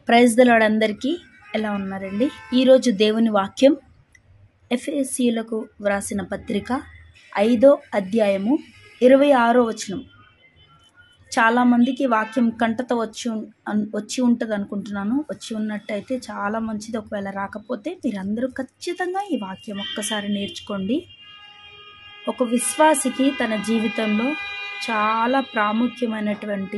praise the Lord అందరికీ ఎలా ఉన్నారండి ఈరోజు దేవుని వాక్యం ఎఫ్ఎస్సీలకు వ్రాసిన పత్రిక ఐదో అధ్యాయము ఇరవై ఆరో వచనం చాలామందికి వాక్యం కంటత వచ్చి ఉన్- అన్- వచ్చి ఉంటుంది అనుకుంటున్నాను వచ్చి ఉన్నట్టయితే చాలా మంచిది ఒకవేళ రాకపోతే మీరందరూ ఖచ్చితంగా ఈ వాక్యం ఒక్కసారి నేర్చుకోండి ఒక విశ్వాసికి తన జీవితంలో చాలా ప్రాముఖ్యమైనటువంటి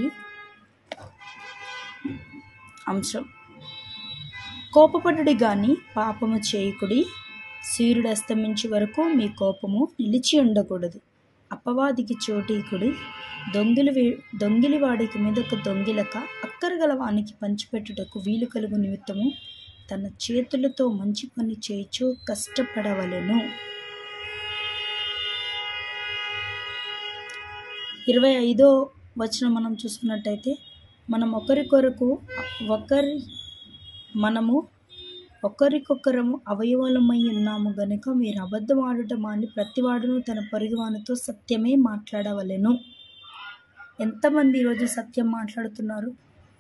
అంశం కోపపడుడి గాని పాపము చేయకుడి సూర్యుడు అస్తమించే వరకు మీ కోపము నిలిచి ఉండకూడదు అపవాదికి చోటీకుడి దొంగిలి వే- దొంగిలి వాడికి మీదకు దొంగిలక అక్కరగల వానికి పంచిపెట్టుటకు వీలు కలుగు నిమిత్తము తన చేతులతో మంచి పని చేయుచు కష్టపడవలెను ఇరవై ఐదో వచనం మనం చూసుకున్నట్టయితే మనం ఒకరి కొరకు ఒకరి మనము ఒకరికొకరము అవయవాలమై ఉన్నాము గనుక మీరు అబద్ధం ఆడటం మాని ప్రతివాడును తన పొరుగువానితో సత్యమే మాట్లాడవలెను ఎంతమంది ఈరోజు సత్యం మాట్లాడుతున్నారు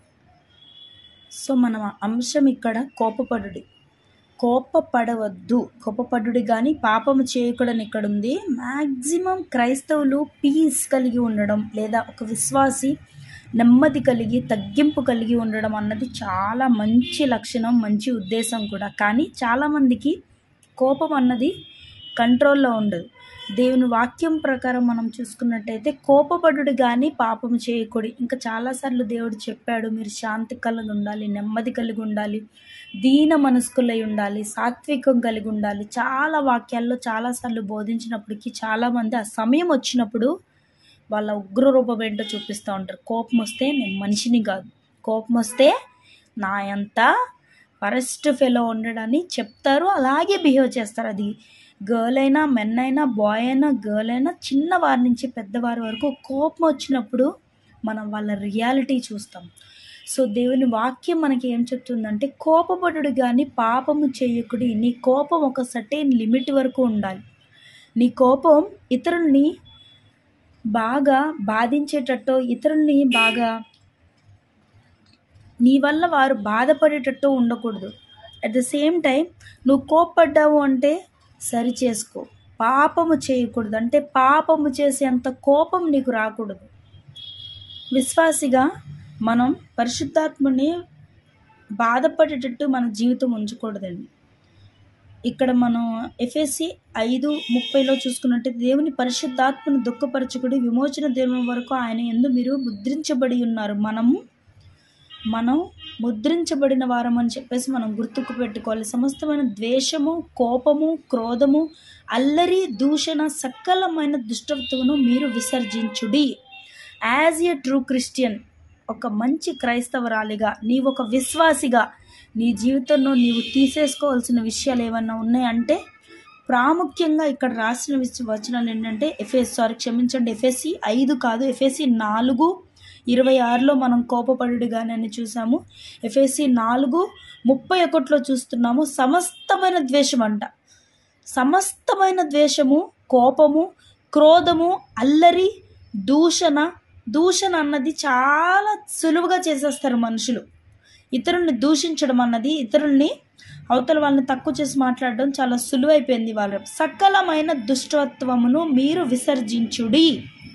సో మన అంశం ఇక్కడ కోపపడుడి కోపపడవద్దు కోపపడుడి కానీ పాపము చేయకూడని ఇక్కడ ఉంది మ్యాక్సిమం క్రైస్తవులు పీస్ కలిగి ఉండడం లేదా ఒక విశ్వాసి నెమ్మది కలిగి తగ్గింపు కలిగి ఉండడం అన్నది చాలా మంచి లక్షణం మంచి ఉద్దేశం కూడా కానీ చాలామందికి కోపం అన్నది కంట్రోల్లో ఉండదు దేవుని వాక్యం ప్రకారం మనం చూసుకున్నట్టయితే కోపపడుడు కానీ పాపం చేయకూడదు ఇంకా చాలాసార్లు దేవుడు చెప్పాడు మీరు శాంతి కలిగి ఉండాలి నెమ్మది కలిగి ఉండాలి దీన మనస్కులై ఉండాలి సాత్వికం కలిగి ఉండాలి చాలా వాక్యాల్లో చాలాసార్లు బోధించినప్పటికీ చాలామంది ఆ సమయం వచ్చినప్పుడు వాళ్ళ ఉగ్ర రూపం ఏంటో చూపిస్తూ ఉంటారు కోపం వస్తే నేను మనిషిని కాదు కోపం వస్తే నా అంత వరస్ట్ ఫెలో ఉండడని చెప్తారు అలాగే బిహేవ్ చేస్తారు అది గర్ల్ అయినా మెన్ అయినా బాయ్ అయినా గర్ల్ అయినా చిన్నవారి నుంచి పెద్దవారి వరకు కోపం వచ్చినప్పుడు మనం వాళ్ళ రియాలిటీ చూస్తాం సో దేవుని వాక్యం మనకి ఏం చెప్తుందంటే కోపపడుడు కానీ పాపము చేయకుడి నీ కోపం ఒక సర్టెన్ లిమిట్ వరకు ఉండాలి నీ కోపం ఇతరుల్ని బాగా బాధించేటట్టు ఇతరుల్ని బాగా నీ వల్ల వారు బాధపడేటట్టు ఉండకూడదు అట్ ద సేమ్ టైం నువ్వు కోప్పడ్డావు అంటే సరి చేసుకో పాపము చేయకూడదు అంటే పాపము చేసేంత కోపం నీకు రాకూడదు విశ్వాసిగా మనం పరిశుద్ధాత్మని బాధపడేటట్టు మన జీవితం ఉంచకూడదండి ఇక్కడ మనం ఎఫ్ఎస్సి ఐదు ముప్పైలో చూసుకున్నట్టయితే దేవుని పరిశుద్ధాత్మను దుఃఖపరచుకుడి విమోచన దినం వరకు ఆయన ఎందు మీరు ముద్రించబడి ఉన్నారు మనము మనం ముద్రించబడిన వారం అని చెప్పేసి మనం గుర్తుకు పెట్టుకోవాలి సమస్తమైన ద్వేషము కోపము క్రోధము అల్లరి దూషణ సకలమైన దుష్టత్వమును మీరు విసర్జించుడి యాజ్ ఎ ట్రూ క్రిస్టియన్ ఒక మంచి క్రైస్తవరాలిగా నీవు ఒక విశ్వాసిగా నీ జీవితంలో నీవు తీసేసుకోవాల్సిన విషయాలు ఏమన్నా ఉన్నాయంటే ప్రాముఖ్యంగా ఇక్కడ రాసిన విష- వచనాలు ఏంటంటే ఎఫ్ఎస్ సారీ క్షమించండి ఎఫ్ఎస్సి ఐదు కాదు ఎఫ్ఎస్సి నాలుగు ఇరవై ఆరులో మనం కోపపడుడుగానే అని చూసాము ఎఫ్ఎస్సి నాలుగు ముప్పై ఒకటిలో చూస్తున్నాము సమస్తమైన ద్వేషం అంట సమస్తమైన ద్వేషము కోపము క్రోధము అల్లరి దూషణ దూషణ అన్నది చాలా సులువుగా చేసేస్తారు మనుషులు ఇతరుల్ని దూషించడం అన్నది ఇతరుల్ని అవతల వాళ్ళని తక్కువ చేసి మాట్లాడడం చాలా సులువైపోయింది వాళ్ళ సకలమైన దుష్టత్వమును మీరు విసర్జించుడి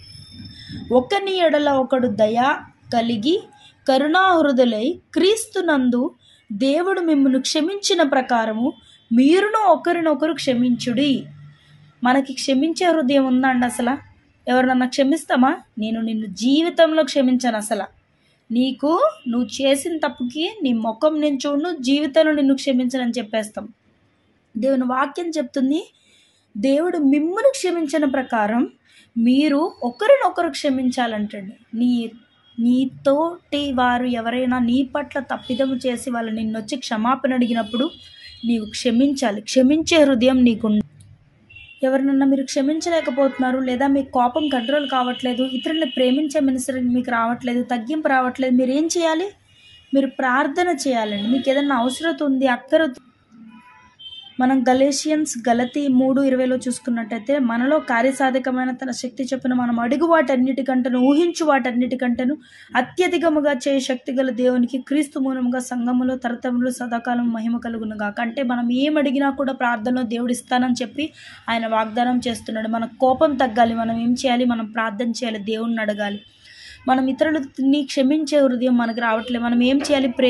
ఒకని ఎడల ఒకడు దయ కలిగి కరుణాహృదులై క్రీస్తునందు దేవుడు మిమ్మల్ని క్షమించిన ప్రకారము మీరును ఒకరినొకరు క్షమించుడి మనకి క్షమించే హృదయం ఉందండి అసలు ఎవరినన్నా క్షమిస్తామా నేను నిన్ను జీవితంలో క్షమించాను అసలు నీకు నువ్వు చేసిన తప్పుకి నీ ముఖం నేను చూడు జీవితంలో నిన్ను క్షమించనని చెప్పేస్తాం దేవుని వాక్యం చెప్తుంది దేవుడు మిమ్మల్ని క్షమించిన ప్రకారం మీరు ఒకరినొకరు క్షమించాలంటండి నీ నీతోటి వారు ఎవరైనా నీ పట్ల తప్పిదము చేసి వాళ్ళు నిన్నొచ్చి క్షమాపణ అడిగినప్పుడు నీవు క్షమించాలి క్షమించే హృదయం నీకు ఎవరినన్నా మీరు క్షమించలేకపోతున్నారు లేదా మీ కోపం కంట్రోల్ కావట్లేదు ఇతరులను ప్రేమించే మనసు మీకు రావట్లేదు తగ్గింపు రావట్లేదు మీరు ఏం చేయాలి మీరు ప్రార్థన చేయాలండి మీకు ఏదైనా అవసరం ఉంది అక్కర మనం గలేషియన్స్ గలతి మూడు ఇరవైలో చూసుకున్నట్టయితే మనలో కార్యసాధకమైన తన శక్తి చొప్పున మనం అడుగు వాటన్నిటికంటను ఊహించు వాటన్నిటికంటను అత్యధికముగా చేయ శక్తి గల దేవునికి క్రీస్తు మూలముగా సంఘములో తరతములు సదాకాలం మహిమ కలుగునుగా అంటే మనం ఏం అడిగినా కూడా ప్రార్థనలో దేవుడు ఇస్తానని చెప్పి ఆయన వాగ్దానం చేస్తున్నాడు మన కోపం తగ్గాలి మనం ఏం చేయాలి మనం ప్రార్థన చేయాలి దేవుణ్ణి అడగాలి మనం ఇతరులని క్షమించే హృదయం మనకు రావట్లేదు మనం ఏం చేయాలి ప్రే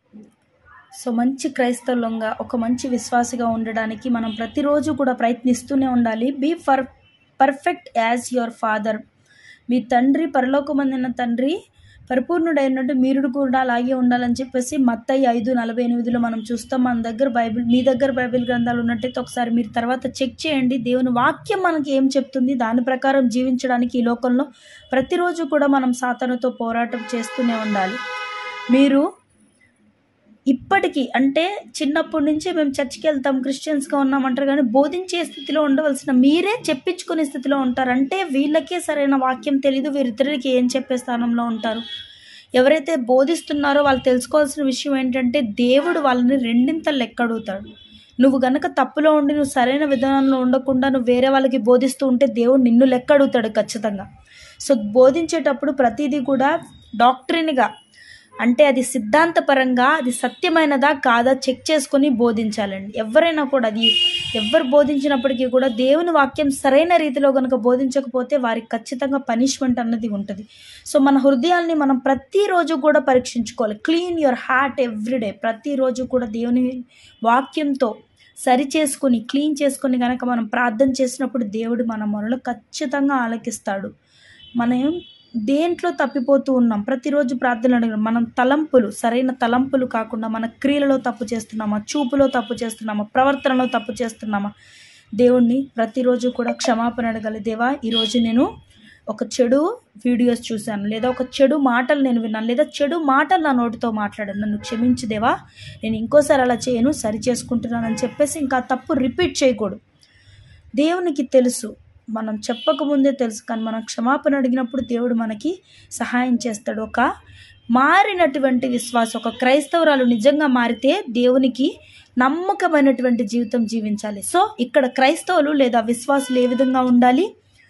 సో మంచి క్రైస్తవులంగా ఒక మంచి విశ్వాసిగా ఉండడానికి మనం ప్రతిరోజు కూడా ప్రయత్నిస్తూనే ఉండాలి be for perfect as your father మీ తండ్రి పరలోకమందిన తండ్రి పరిపూర్ణుడైనట్టు మీరు కూడా అలాగే ఉండాలని చెప్పేసి మత్తయ్య ఐదు నలభై ఎనిమిదిలో మనం చూస్తాం మన దగ్గర బైబిల్ మీ దగ్గర బైబిల్ గ్రంథాలు ఉన్నట్టయితే ఒకసారి మీరు తర్వాత చెక్ చేయండి దేవుని వాక్యం మనకి ఏం చెప్తుంది దాని ప్రకారం జీవించడానికి ఈ లోకంలో ప్రతిరోజు కూడా మనం సాతనతో పోరాటం చేస్తూనే ఉండాలి మీరు ఇప్పటికీ అంటే చిన్నప్పటి నుంచి మేము చర్చికి వెళ్తాం క్రిస్టియన్స్గా ఉన్నామంటారు కానీ బోధించే స్థితిలో ఉండవలసిన మీరే చెప్పించుకునే స్థితిలో ఉంటారు అంటే వీళ్ళకే సరైన వాక్యం తెలీదు వీరిద్దరికి ఏం చెప్పే స్థానంలో ఉంటారు ఎవరైతే బోధిస్తున్నారో వాళ్ళు తెలుసుకోవాల్సిన విషయం ఏంటంటే దేవుడు వాళ్ళని రెండింతలు లెక్కడుగుతాడు నువ్వు గనక తప్పులో ఉండి నువ్వు సరైన విధానంలో ఉండకుండా నువ్వు వేరే వాళ్ళకి బోధిస్తూ ఉంటే దేవుడు నిన్ను లెక్క అడుగుతాడు ఖచ్చితంగా సో బోధించేటప్పుడు ప్రతిదీ కూడా డాక్టరీన్గా అంటే అది సిద్ధాంతపరంగా అది సత్యమైనదా కాదా చెక్ చేసుకొని బోధించాలండి ఎవరైనా కూడా అది ఎవరు బోధించినప్పటికీ కూడా దేవుని వాక్యం సరైన రీతిలో కనుక బోధించకపోతే వారికి ఖచ్చితంగా పనిష్మెంట్ అన్నది ఉంటుంది సో మన హృదయాల్ని మనం ప్రతిరోజు కూడా పరీక్షించుకోవాలి క్లీన్ యువర్ హార్ట్ ఎవ్రీడే ప్రతిరోజు కూడా దేవుని వాక్యంతో సరి చేసుకుని క్లీన్ చేసుకుని కనుక మనం ప్రార్థన చేసినప్పుడు దేవుడు మన మొరలు ఖచ్చితంగా ఆలకిస్తాడు మనం దేంట్లో తప్పిపోతూ ఉన్నాం ప్రతిరోజు ప్రార్థనలు అడగడం మనం తలంపులు సరైన తలంపులు కాకుండా మన క్రియలలో తప్పు చేస్తున్నామా చూపులో తప్పు చేస్తున్నామా ప్రవర్తనలో తప్పు చేస్తున్నామా దేవుణ్ణి ప్రతిరోజు కూడా క్షమాపణ అడగాలి దేవా ఈరోజు నేను ఒక చెడు వీడియోస్ చూశాను లేదా ఒక చెడు మాటలు నేను విన్నాను లేదా చెడు మాటలు నా నోటితో మాట్లాడాను నన్ను క్షమించు దేవా నేను ఇంకోసారి అలా చేయను సరి చేసుకుంటున్నానని చెప్పేసి ఇంకా ఆ తప్పు రిపీట్ చేయకూడదు దేవునికి తెలుసు మనం చెప్పకముందే తెలుసు కానీ మనం క్షమాపణ అడిగినప్పుడు దేవుడు మనకి సహాయం చేస్తాడు ఒక మారినటువంటి విశ్వాసం ఒక క్రైస్తవురాలు నిజంగా మారితే దేవునికి నమ్మకమైనటువంటి జీవితం జీవించాలి సో ఇక్కడ క్రైస్తవులు లేదా విశ్వాసులు ఏ విధంగా ఉండాలి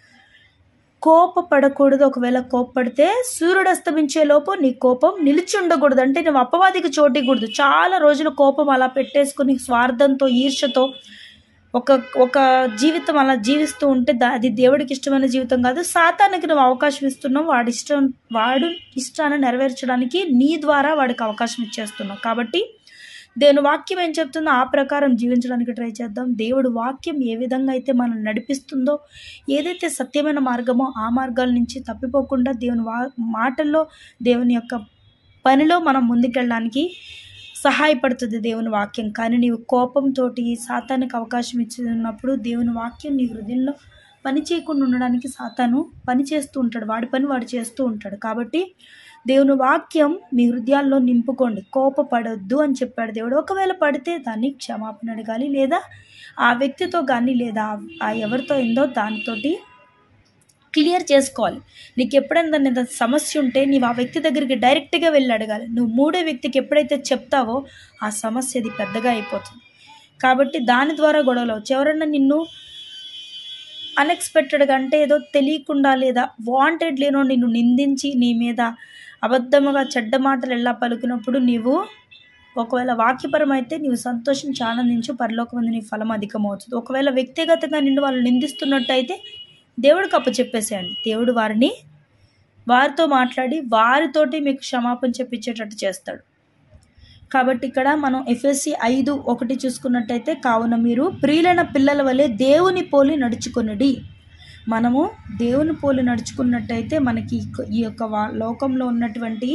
కోపపడకూడదు ఒకవేళ కోపపడితే సూర్యుడు అస్తమించే లోపు నీ కోపం నిలిచి ఉండకూడదు అంటే నువ్వు అపవాదికి చోటికూడదు చాలా రోజులు కోపం అలా పెట్టేసుకుని స్వార్థంతో ఈర్షతో ఒక ఒక జీవితం అలా జీవిస్తూ ఉంటే దా- అది దేవుడికి ఇష్టమైన జీవితం కాదు సాతానికి నువ్వు అవకాశం ఇస్తున్నావు వాడి ఇష్టం వాడు ఇష్టాన్ని నెరవేర్చడానికి నీ ద్వారా వాడికి అవకాశం ఇచ్చేస్తున్నావు కాబట్టి దేవుని వాక్యం ఏం చెప్తుందో ఆ ప్రకారం జీవించడానికి ట్రై చేద్దాం దేవుడు వాక్యం ఏ విధంగా అయితే మనం నడిపిస్తుందో ఏదైతే సత్యమైన మార్గమో ఆ మార్గాల నుంచి తప్పిపోకుండా దేవుని వా మాటల్లో దేవుని యొక్క పనిలో మనం ముందుకెళ్ళడానికి సహాయపడుతుంది దేవుని వాక్యం కానీ నీవు కోపంతో సాతానికి అవకాశం ఇచ్చినప్పుడు దేవుని వాక్యం నీ హృదయంలో పని చేయకుండా ఉండడానికి సాతాను పని చేస్తూ ఉంటాడు వాడి పని వాడు చేస్తూ ఉంటాడు కాబట్టి దేవుని వాక్యం మీ హృదయాల్లో నింపుకోండి కోపపడొద్దు అని చెప్పాడు దేవుడు ఒకవేళ పడితే దాన్ని క్షమాపణ అడగాలి లేదా ఆ వ్యక్తితో కానీ లేదా ఆ ఎవరితో అయిందో దానితోటి క్లియర్ చేసుకోవాలి నీకు ఎప్పుడైనా దాని ఏదైనా సమస్య ఉంటే నీవు ఆ వ్యక్తి దగ్గరికి డైరెక్ట్గా వెళ్ళి అడగాలి నువ్వు మూడో వ్యక్తికి ఎప్పుడైతే చెప్తావో ఆ సమస్య అది పెద్దగా అయిపోతుంది కాబట్టి దాని ద్వారా గొడవలు వచ్చు ఎవరన్నా నిన్ను అన్ఎక్స్పెక్టెడ్గా అంటే ఏదో తెలియకుండా లేదా వాంటెడ్ లేనో నిన్ను నిందించి నీ మీద అబద్ధముగా చెడ్డ మాటలు ఎలా పలుకున్నప్పుడు నీవు ఒకవేళ వాక్యపరమైతే నీవు సంతోషించి ఆనందించు పరలోకమంది నీ ఫలం అధికమవుతుంది ఒకవేళ వ్యక్తిగతంగా నిన్ను వాళ్ళు నిందిస్తున్నట్టయితే దేవుడికి అప్పు చెప్పేసేయండి దేవుడు వారిని వారితో మాట్లాడి వారితోటి మీకు క్షమాపణ చెప్పించేటట్టు చేస్తాడు కాబట్టి ఇక్కడ మనం ఎఫ్ఎస్సి ఐదు ఒకటి చూసుకున్నట్టయితే కావున మీరు ప్రియులైన పిల్లల వలె దేవుని పోలి నడుచుకొనుడి మనము దేవుని పోలి నడుచుకున్నట్టయితే మనకి ఈ- ఈ యొక్క వా- లోకంలో ఉన్నటువంటి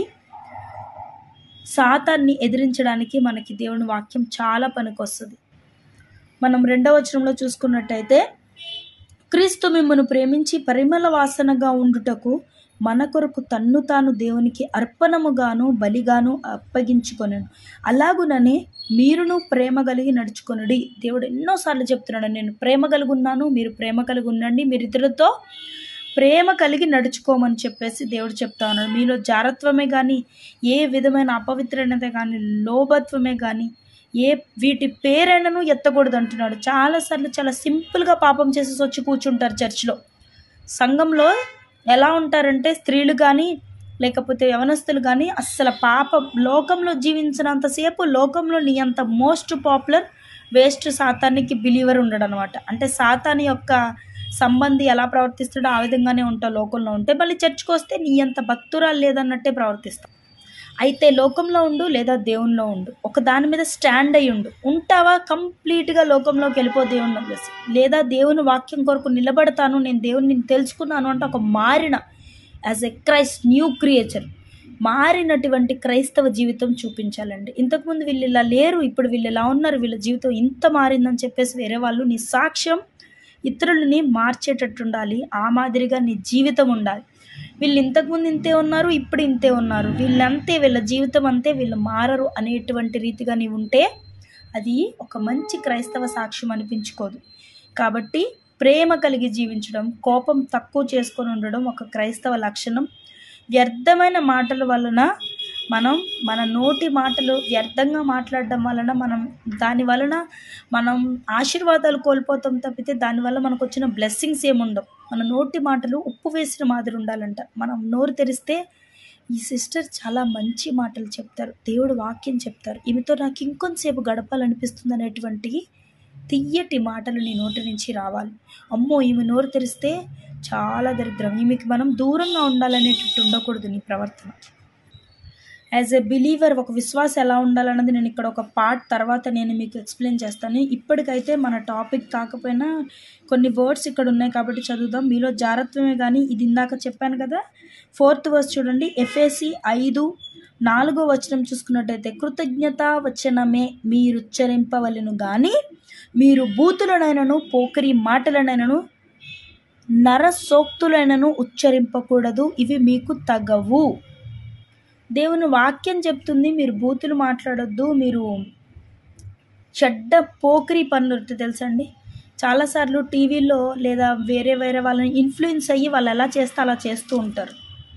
సాతాన్ని ఎదిరించడానికి మనకి దేవుని వాక్యం చాలా పనికొస్తుంది మనం రెండవ వచనంలో చూసుకున్నట్టయితే క్రీస్తు మిమ్మను ప్రేమించి పరిమళ వాసనగా ఉండుటకు మన కొరకు తన్ను తాను దేవునికి అర్పణముగాను బలిగాను అప్పగించుకొనను అలాగుననే మీరును ప్రేమ కలిగి నడుచుకొనుడి దేవుడు ఎన్నోసార్లు చెప్తున్నాడు నేను ప్రేమ కలిగి ఉన్నాను మీరు ప్రేమ కలిగి ఉండండి మీరు ఇతరులతో ప్రేమ కలిగి నడుచుకోమని చెప్పేసి దేవుడు చెప్తా ఉన్నాడు మీలో జారత్వమే కానీ ఏ విధమైన అపవిత్రత కానీ లోభత్వమే కానీ ఏ వీటి పేరైనను ఎత్తకూడదు అంటున్నాడు చాలాసార్లు చాలా సింపుల్గా పాపం చేసేసి వచ్చి కూర్చుంటారు చర్చిలో సంఘంలో ఎలా ఉంటారంటే స్త్రీలు కానీ లేకపోతే యవనస్తులు కానీ అస్సలు పాప లోకంలో జీవించినంతసేపు లోకంలో నీ అంత మోస్ట్ పాపులర్ వేస్ట్ సాతానికి బిలీవర్ ఉండడు అనమాట అంటే సాతాని యొక్క సంబంధి ఎలా ప్రవర్తిస్తాడో ఆ విధంగానే ఉంటావు లోకంలో ఉంటే మళ్ళీ చర్చ్కి వస్తే నీ అంత భక్తురాలు లేదన్నట్టే ప్రవర్తిస్తావు అయితే లోకంలో ఉండు లేదా దేవునిలో ఉండు ఒక దాని మీద స్టాండ్ అయి ఉండు ఉంటావా కంప్లీట్గా లోకంలోకి వెళ్ళిపో దేవుని వదిలేసి లేదా దేవుని వాక్యం కొరకు నిలబడతాను నేను దేవుని నేను తెలుసుకున్నాను అంటే ఒక మారిన as a Christ new creature మారినటువంటి క్రైస్తవ జీవితం చూపించాలండి ఇంతకుముందు వీళ్ళు ఇలా లేరు ఇప్పుడు వీళ్ళు ఇలా ఉన్నారు వీళ్ళ జీవితం ఇంత మారిందని చెప్పేసి వేరే వాళ్ళు నీ సాక్ష్యం ఇతరులని మార్చేటట్టు ఉండాలి ఆ మాదిరిగా నీ జీవితం ఉండాలి వీళ్ళు ఇంతకుముందు ఇంతే ఉన్నారు ఇప్పుడు ఇంతే ఉన్నారు వీళ్ళంతే వీళ్ళ జీవితం అంతే వీళ్ళు మారరు అనేటువంటి రీతిగా నీవు ఉంటే అది ఒక మంచి క్రైస్తవ సాక్ష్యం అనిపించుకోదు కాబట్టి ప్రేమ కలిగి జీవించడం కోపం తక్కువ చేసుకొని ఉండడం ఒక క్రైస్తవ లక్షణం వ్యర్థమైన మాటల వలన మనం మన నోటి మాటలు వ్యర్థంగా మాట్లాడడం వలన మనం దాని వలన మనం ఆశీర్వాదాలు కోల్పోతాం తప్పితే దానివల్ల మనకు వచ్చిన బ్లెస్సింగ్స్ ఏముండవు మన నోటి మాటలు ఉప్పు వేసిన మాదిరి ఉండాలంట మనం నోరు తెరిస్తే ఈ సిస్టర్ చాలా మంచి మాటలు చెప్తారు దేవుడు వాక్యం చెప్తారు ఈమెతో నాకు ఇంకొంతసేపు గడపాలనిపిస్తుంది అనేటువంటి తియ్యటి మాటలు నీ నోటి నుంచి రావాలి అమ్మో ఈమె నోరు తెరిస్తే చాలా దరిద్రం ఈమెకి మనం దూరంగా ఉండాలనేటట్టు ఉండకూడదు నీ ప్రవర్తన యాజ్ ఎ బిలీవర్ ఒక విశ్వాసం ఎలా ఉండాలన్నది నేను ఇక్కడ ఒక పార్ట్ తర్వాత నేను మీకు ఎక్స్ప్లెయిన్ చేస్తాను ఇప్పటికైతే మన టాపిక్ కాకపోయినా కొన్ని వర్డ్స్ ఇక్కడ ఉన్నాయి కాబట్టి చదువుదాం మీలో జాగ్రత్తమే కానీ ఇది ఇందాక చెప్పాను కదా ఫోర్త్ వర్స్ చూడండి ఎఫ్ఏసి ఐదు నాలుగో వచనం చూసుకున్నట్టయితే కృతజ్ఞత వచనమే మీరు ఉచ్చరింపవలను కానీ మీరు బూతులనైనను పోకరి మాటలనైనను నరసోక్తులైనను ఉచ్చరింపకూడదు ఇవి మీకు తగవు దేవుని వాక్యం చెప్తుంది మీరు బూతులు మాట్లాడొద్దు మీరు చెడ్డ పోకిరి పనులు తెలుసండి చాలాసార్లు టీవీలో లేదా వేరే వేరే వాళ్ళని ఇన్ఫ్లుయెన్స్ అయ్యి వాళ్ళు ఎలా చేస్తే అలా చేస్తూ ఉంటారు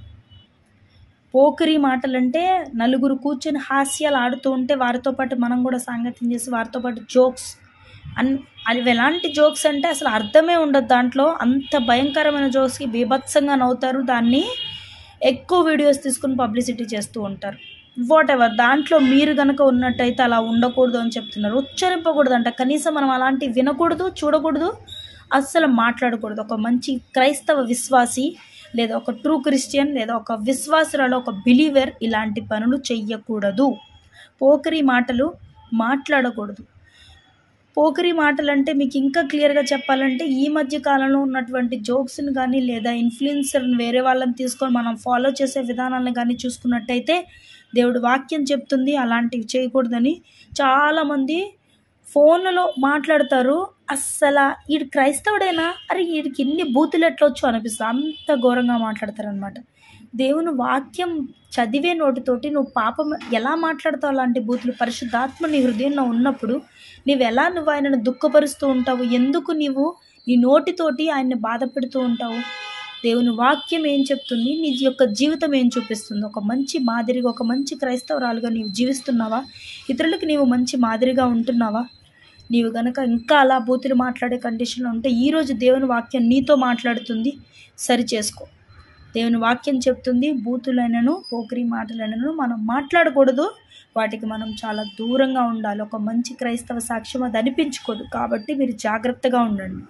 పోకిరి మాటలంటే నలుగురు కూర్చొని హాస్యాలు ఆడుతూ ఉంటే వారితో పాటు మనం కూడా సాంగత్యం చేసి వారితో పాటు జోక్స్ అన్ అవి ఎలాంటి జోక్స్ అంటే అసలు అర్థమే ఉండదు దాంట్లో అంత భయంకరమైన జోక్స్కి బీభత్సంగా నవ్వుతారు దాన్ని ఎక్కువ వీడియోస్ తీసుకుని పబ్లిసిటీ చేస్తూ ఉంటారు వాట్ ఎవర్ దాంట్లో మీరు కనుక ఉన్నట్టయితే అలా ఉండకూడదు అని చెప్తున్నారు ఉచ్చరింపకూడదు అంట కనీసం మనం అలాంటివి వినకూడదు చూడకూడదు అస్సలు మాట్లాడకూడదు ఒక మంచి క్రైస్తవ విశ్వాసి లేదా ఒక ట్రూ క్రిస్టియన్ లేదా ఒక విశ్వాసురాలు ఒక బిలీవర్ ఇలాంటి పనులు చెయ్యకూడదు పోకరి మాటలు మాట్లాడకూడదు పోకరి మాటలు అంటే మీకు ఇంకా క్లియర్గా చెప్పాలంటే ఈ మధ్య కాలంలో ఉన్నటువంటి జోక్స్ని కానీ లేదా ఇన్ఫ్లుయెన్సర్ని వేరే వాళ్ళని తీసుకొని మనం ఫాలో చేసే విధానాలను కానీ చూసుకున్నట్టయితే దేవుడు వాక్యం చెప్తుంది అలాంటివి చేయకూడదని చాలామంది ఫోన్లలో మాట్లాడతారు అస్సలు వీడు క్రైస్తవుడేనా అరే వీడికి ఇన్ని బూతులు ఎట్లొచ్చు అనిపిస్తుంది అంత ఘోరంగా మాట్లాడతారనమాట దేవుని వాక్యం చదివే నోటితోటి నువ్వు పాపం ఎలా మాట్లాడతావు అలాంటి బూతులు పరిశుద్ధాత్మ నీ హృదయంలో ఉన్నప్పుడు నీవు ఎలా నువ్వు ఆయనను దుఃఖపరుస్తూ ఉంటావు ఎందుకు నీవు నీ నోటితోటి ఆయన్ని బాధ పెడుతూ ఉంటావు దేవుని వాక్యం ఏం చెప్తుంది నీ యొక్క జీవితం ఏం చూపిస్తుంది ఒక మంచి మాదిరిగా ఒక మంచి క్రైస్తవరాలుగా నీవు జీవిస్తున్నావా ఇతరులకు నీవు మంచి మాదిరిగా ఉంటున్నావా నీవు గనక ఇంకా అలా బూతులు మాట్లాడే కండిషన్లో ఉంటే ఈరోజు దేవుని వాక్యం నీతో మాట్లాడుతుంది సరి చేసుకో దేవుని వాక్యం చెప్తుంది బూతులైనను పోకిరి మాటలైనను మనం మాట్లాడకూడదు వాటికి మనం చాలా దూరంగా ఉండాలి ఒక మంచి క్రైస్తవ సాక్ష్యం అది అనిపించుకోదు కాబట్టి మీరు జాగ్రత్తగా ఉండండి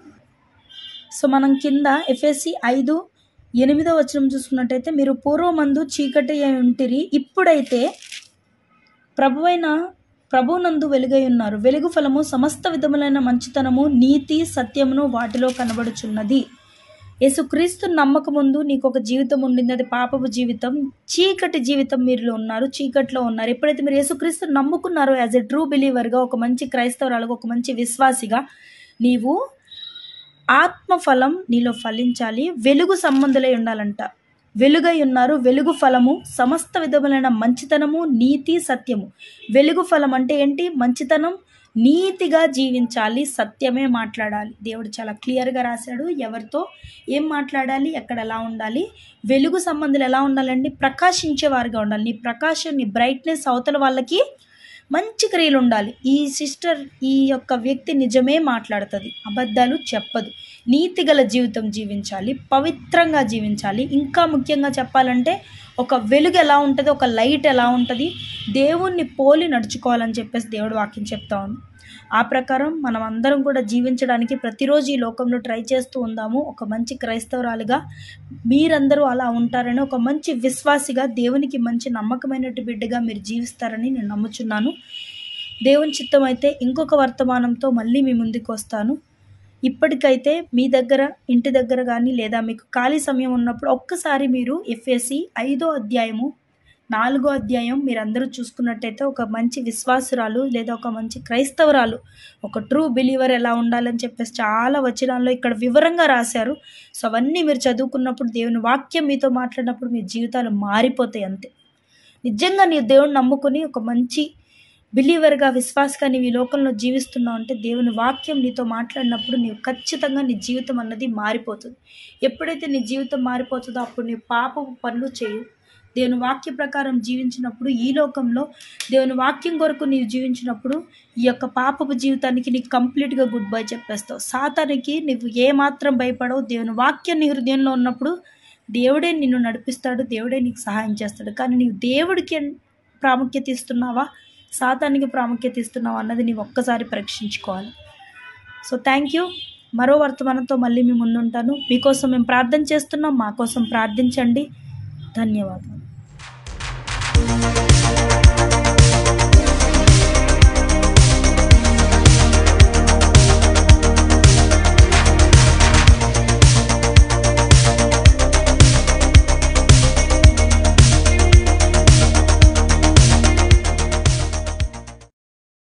సో మనం కింద ఎఫ్ఎస్సి ఐదు ఎనిమిదో వచనం చూసుకున్నట్టయితే మీరు పూర్వమందు చీకటి అయి ఉంటిరి ఇప్పుడైతే ప్రభువైన ప్రభునందు వెలుగై ఉన్నారు వెలుగు ఫలము సమస్త విధములైన మంచితనము నీతి సత్యమును వాటిలో కనబడుచున్నది యేసుక్రీస్తు నమ్మక ముందు నీకు ఒక జీవితం ఉండింది అది పాపపు జీవితం చీకటి జీవితం మీరు ఉన్నారు చీకట్లో ఉన్నారు ఎప్పుడైతే మీరు యేసుక్రీస్తు నమ్ముకున్నారో యాజ్ ఎ ట్రూ బిలీవర్గా ఒక మంచి క్రైస్తవురాలుగా ఒక మంచి విశ్వాసిగా నీవు ఆత్మఫలం నీలో ఫలించాలి వెలుగు సంబంధులై ఉండాలంట వెలుగై ఉన్నారు వెలుగు ఫలము సమస్త విధములైన మంచితనము నీతి సత్యము వెలుగు ఫలం అంటే ఏంటి మంచితనం నీతిగా జీవించాలి సత్యమే మాట్లాడాలి దేవుడు చాలా క్లియర్గా రాశాడు ఎవరితో ఏం మాట్లాడాలి ఎక్కడ ఎలా ఉండాలి వెలుగు సంబంధాలు ఎలా ఉండాలండి ప్రకాశించేవారుగా ఉండాలి నీ ప్రకాశం నీ బ్రైట్నెస్ అవతల వాళ్ళకి మంచి క్రియలు ఉండాలి ఈ సిస్టర్ ఈ యొక్క వ్యక్తి నిజమే మాట్లాడుతుంది అబద్ధాలు చెప్పదు నీతిగల జీవితం జీవించాలి పవిత్రంగా జీవించాలి ఇంకా ముఖ్యంగా చెప్పాలంటే ఒక వెలుగు ఎలా ఉంటుంది ఒక లైట్ ఎలా ఉంటుంది దేవుణ్ణి పోలి నడుచుకోవాలని చెప్పేసి దేవుడు వాక్యం చెప్తా ఉంది ఆ ప్రకారం మనం అందరం కూడా జీవించడానికి ప్రతిరోజు ఈ లోకంలో ట్రై చేస్తూ ఉందాము ఒక మంచి క్రైస్తవురాలుగా మీరందరూ అలా ఉంటారని ఒక మంచి విశ్వాసిగా దేవునికి మంచి నమ్మకమైనటు బిడ్డగా మీరు జీవిస్తారని నేను నమ్ముచున్నాను దేవుని చిత్తం అయితే ఇంకొక వర్తమానంతో మళ్ళీ మీ ముందుకు వస్తాను ఇప్పటికైతే మీ దగ్గర ఇంటి దగ్గర కానీ లేదా మీకు ఖాళీ సమయం ఉన్నప్పుడు ఒక్కసారి మీరు ఎఫ్ఎస్సి ఐదో అధ్యాయము నాలుగో అధ్యాయం మీరందరూ చూసుకున్నట్టయితే ఒక మంచి విశ్వాసురాలు లేదా ఒక మంచి క్రైస్తవరాలు ఒక ట్రూ బిలీవర్ ఎలా ఉండాలని చెప్పేసి చాలా వచనాల్లో ఇక్కడ వివరంగా రాశారు సో అవన్నీ మీరు చదువుకున్నప్పుడు దేవుని వాక్యం మీతో మాట్లాడినప్పుడు మీ జీవితాలు మారిపోతాయి అంతే నిజంగా నీ దేవుని నమ్ముకుని ఒక మంచి బిలీవర్గా విశ్వాసగా నీవు ఈ లోకంలో జీవిస్తున్నావు అంటే దేవుని వాక్యం నీతో మాట్లాడినప్పుడు నీవు ఖచ్చితంగా నీ జీవితం అన్నది మారిపోతుంది ఎప్పుడైతే నీ జీవితం మారిపోతుందో అప్పుడు నీ పాపపు పనులు చేయు దేవుని వాక్య ప్రకారం జీవించినప్పుడు ఈ లోకంలో దేవుని వాక్యం కొరకు నీవు జీవించినప్పుడు ఈ యొక్క పాపపు జీవితానికి నీకు కంప్లీట్గా గుడ్ బై చెప్పేస్తావు సాతానికి నువ్వు ఏమాత్రం భయపడవు దేవుని వాక్యం నీ హృదయంలో ఉన్నప్పుడు దేవుడే నిన్ను నడిపిస్తాడు దేవుడే నీకు సహాయం చేస్తాడు కానీ నీవు దేవుడికి ప్రాముఖ్యత ఇస్తున్నావా సాతానికి ప్రాముఖ్యత ఇస్తున్నావా అన్నది నీవు ఒక్కసారి పరీక్షించుకోవాలి సో థ్యాంక్ యూ మరో వర్తమానంతో మళ్ళీ మీ ముందుంటాను మీకోసం మేము ప్రార్థన చేస్తున్నాం మా కోసం ప్రార్థించండి ధన్యవాదాలు